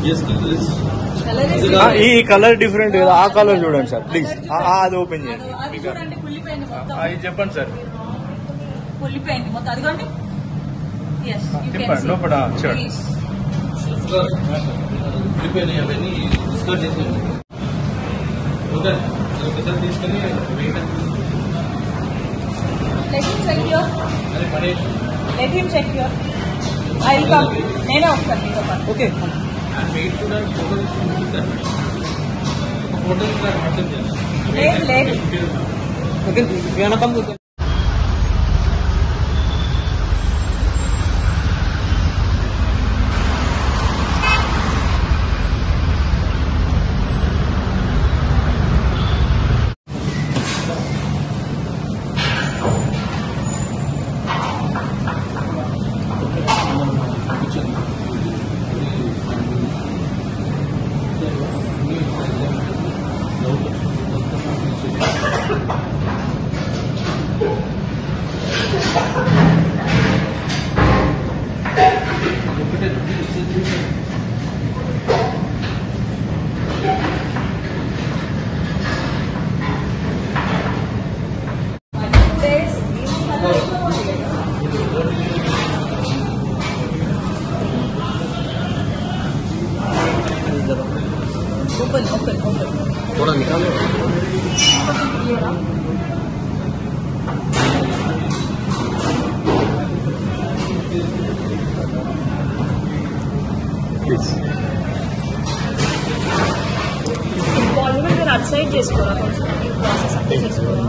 Yes, color is. Colour Is it ఆ, a- ఈ colour different కదా ఆ కలర్ చూడండి సార్ ప్లీజ్ అది ఓపెన్ చేయండి అది మీకు చూడండి కుళ్ళిపోయింది మొత్తం అది చెప్పండి సార్ కుళ్ళిపోయింది మొత్తం అదిగోండి ఎస్ చెప్పండి లోపల చూడండి వెళ్ళిపోయినాయి అవన్నీ డిస్కస్ చేసినాయి ఓకే అది ఒకసారి తీసుకొని weight let him check your అదే పని let him check your I come నేనే వస్తాను మీతో పాటు ఓకే అండ్ వెయిట్ కూడా ఫోటో తీసుకొని చూపిస్తారు ఒక ఫోటో తీసుకొని వాట్సాప్ లేదు, లేదు. చేయాలి ఓపెన్ ఓపెన్ ఓపెన్ थोड़ा निकालो ప్లీజ్ బాలీవుడ్ మీరు అటు సైడ్ చేసుకోరా కొంచెం ఈ ప్రాసెస్ అంతా చేసుకోరా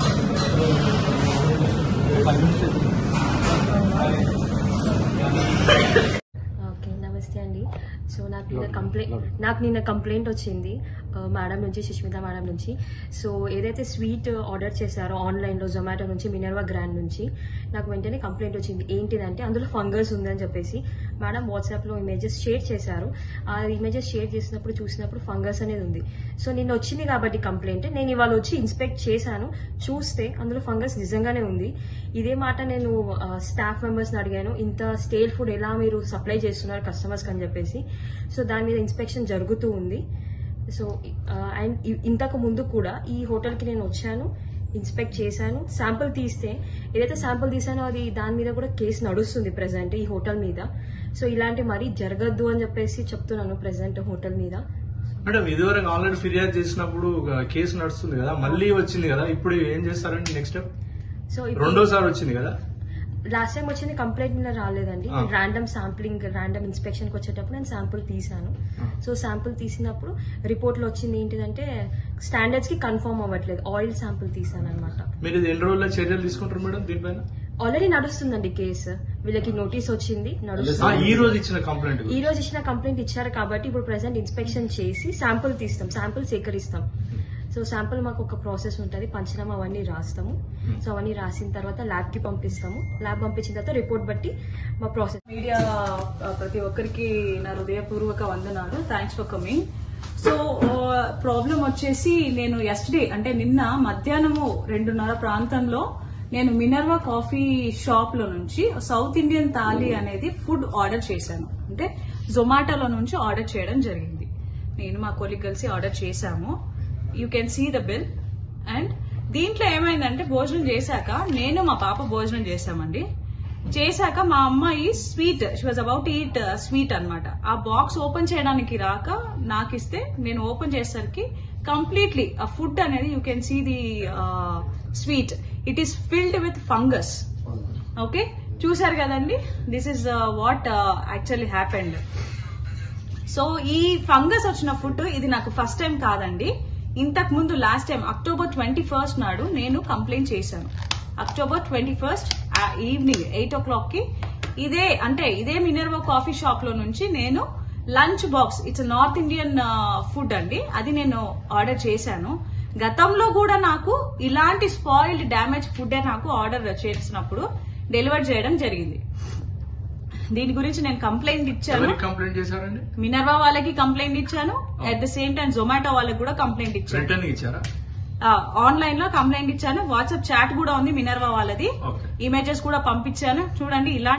ఓకే నమస్తే అండి సో నాకు నిన్న కంప్లైంట్ నాకు నిన్న కంప్లైంట్ వచ్చింది ఆ, మేడం నుంచి సుష్మిత మేడం నుంచి సో ఏదైతే స్వీట్ ఆర్డర్ చేశారో ఆన్లైన్లో జొమాటో నుంచి మినర్వా గ్రాండ్ నుంచి నాకు వెంటనే కంప్లైంట్ వచ్చింది ఏంటిదంటే అందులో ఫంగస్ ఉందని చెప్పేసి మేడం వాట్సాప్లో ఇమేజెస్ షేర్ చేశారు ఆ ఇమేజెస్ షేర్ చేసినప్పుడు చూసినప్పుడు ఫంగస్ అనేది ఉంది సో నిన్న వచ్చింది కాబట్టి కంప్లైంట్ నేను ఇవాళ వచ్చి ఇన్స్పెక్ట్ చేశాను చూస్తే అందులో ఫంగస్ నిజంగానే ఉంది ఇదే మాట నేను స్టాఫ్ మెంబర్స్ని అడిగాను ఇంత స్టేల్ ఫుడ్ ఎలా మీరు సప్లై చేస్తున్నారు కస్టమర్స్కి అని చెప్పేసి సో దాని మీద ఇన్స్పెక్షన్ జరుగుతూ ఉంది సో అండ్ ఇంతకు ముందు కూడా ఈ హోటల్కి నేను వచ్చాను ఇన్స్పెక్ట్ చేశాను శాంపుల్ తీస్తే ఏదైతే శాంపుల్ తీసానో అది దాని మీద కూడా కేసు నడుస్తుంది ప్రెసెంట్ ఈ హోటల్ మీద సో ఇలాంటి మరీ జరగద్దు అని చెప్పేసి చెప్తున్నాను ప్రెసెంట్ హోటల్ మీద మేడం ఇదివరకు ఆల్రెడీ ఫిర్యాదు చేసినప్పుడు ఒక కేసు నడుస్తుంది కదా మళ్ళీ వచ్చింది కదా ఇప్పుడు ఏం చేస్తారండి నెక్స్ట్ స్టెప్ సో రెండోసారి వచ్చింది కదా లాస్ట్ టైం వచ్చింది కంప్లైంట్ మీద రాలేదండి ఆ. ర్యాండమ్ శాంప్లింగ్ ర్యాండమ్ ఇన్స్పెక్షన్కి వచ్చేటప్పుడు నేను శాంపుల్ తీసాను ఆ. సో శాంపుల్ తీసినప్పుడు రిపోర్ట్లో వచ్చింది ఏంటిదంటే స్టాండర్డ్స్ కి కన్ఫర్మ్ అవ్వట్లేదు ఆయిల్ శాంపుల్ తీసాను అనమాట మీరు ఇది ఎన్ని రోజుల్లో చర్యలు తీసుకుంటారు మేడం దీనిపైన ఆల్రెడీ నడుస్తుందండి కేసు వీళ్ళకి నోటీస్ వచ్చింది ఆ, నడుస్తుంది ఈ రోజు ఇచ్చిన కంప్లైంట్ ఈ రోజు ఇచ్చిన కంప్లైంట్ ఇచ్చారు కాబట్టి ఇప్పుడు ప్రెసెంట్ ఇన్స్పెక్షన్ చేసి శాంపుల్ తీస్తాం శాంపుల్ సేకరిస్తాం సో శాంపుల్ మాకు ఒక ప్రాసెస్ ఉంటుంది పంచనామా అవన్నీ రాస్తాము సో అవన్నీ రాసిన తర్వాత ల్యాబ్ కి పంపిస్తాము ల్యాబ్ పంపించిన తర్వాత రిపోర్ట్ బట్టి మా ప్రాసెస్ మీడియా ఆ, ప్రతి ఒక్కరికి నా హృదయపూర్వక వందనాలు thanks for coming so problem వచ్చేసి నేను ఎస్టర్డే అంటే నిన్న మధ్యాహ్నము రెండున్నర ప్రాంతంలో నేను మినర్వా కాఫీ షాప్ లో నుంచి సౌత్ ఇండియన్ థాలీ అనేది ఫుడ్ ఆర్డర్ చేశాను అంటే జొమాటోలో నుంచి ఆర్డర్ చేయడం జరిగింది నేను మా కొలిగ్ కలిసి ఆర్డర్ చేశాము you can see the bill and దీంట్లో ఏమైందంటే భోజనం చేశాక నేను మా పాప భోజనం చేశామండి చేశాక మా అమ్మాయి sweet she was about eat sweet అన్నమాట ఆ బాక్స్ ఓపెన్ చేయడానికి రాక నాకు ఇస్తే నేను ఓపెన్ చేసేసరికి కంప్లీట్లీ ఆ ఫుడ్ అనేది you can see the sweet it is filled with fungus okay చూసారు కదండి this is what actually happened so ఈ ఫంగస్ వచ్చిన ఫుడ్ ఇది నాకు ఫస్ట్ టైం కాదండి ఇంతకు ముందు last time October twenty first నాడు నేను కంప్లైంట్ చేశాను October twenty first evening eight o'clock కి ఇదే అంటే ఇదే మినర్వో కాఫీ షాప్ లో నుంచి నేను lunch box it's North Indian food అండి అది నేను ఆర్డర్ చేశాను గతంలో కూడా నాకు ఇలాంటి స్పాయిల్డ్ డ్యామేజ్ ఫుడ్ నాకు ఆర్డర్ చేసినప్పుడు డెలివర్ చేయడం జరిగింది దీని గురించి నేను కంప్లైంట్ ఇచ్చాను ఎవరికి కంప్లైంట్ చేశారండి మినర్వా వాళ్ళకి కంప్లైంట్ ఇచ్చాను at the same time Zomato వాళ్ళకి కూడా కంప్లైంట్ ఇచ్చాను రిటర్న్ ఇచ్చారా ఆన్లైన్ లో కంప్లైంట్ ఇచ్చాను వాట్సాప్ చాట్ కూడా ఉంది మినర్వా వాళ్ళది ఓకే ఇమేజెస్ కూడా పంపించాను చూడండి ఇలా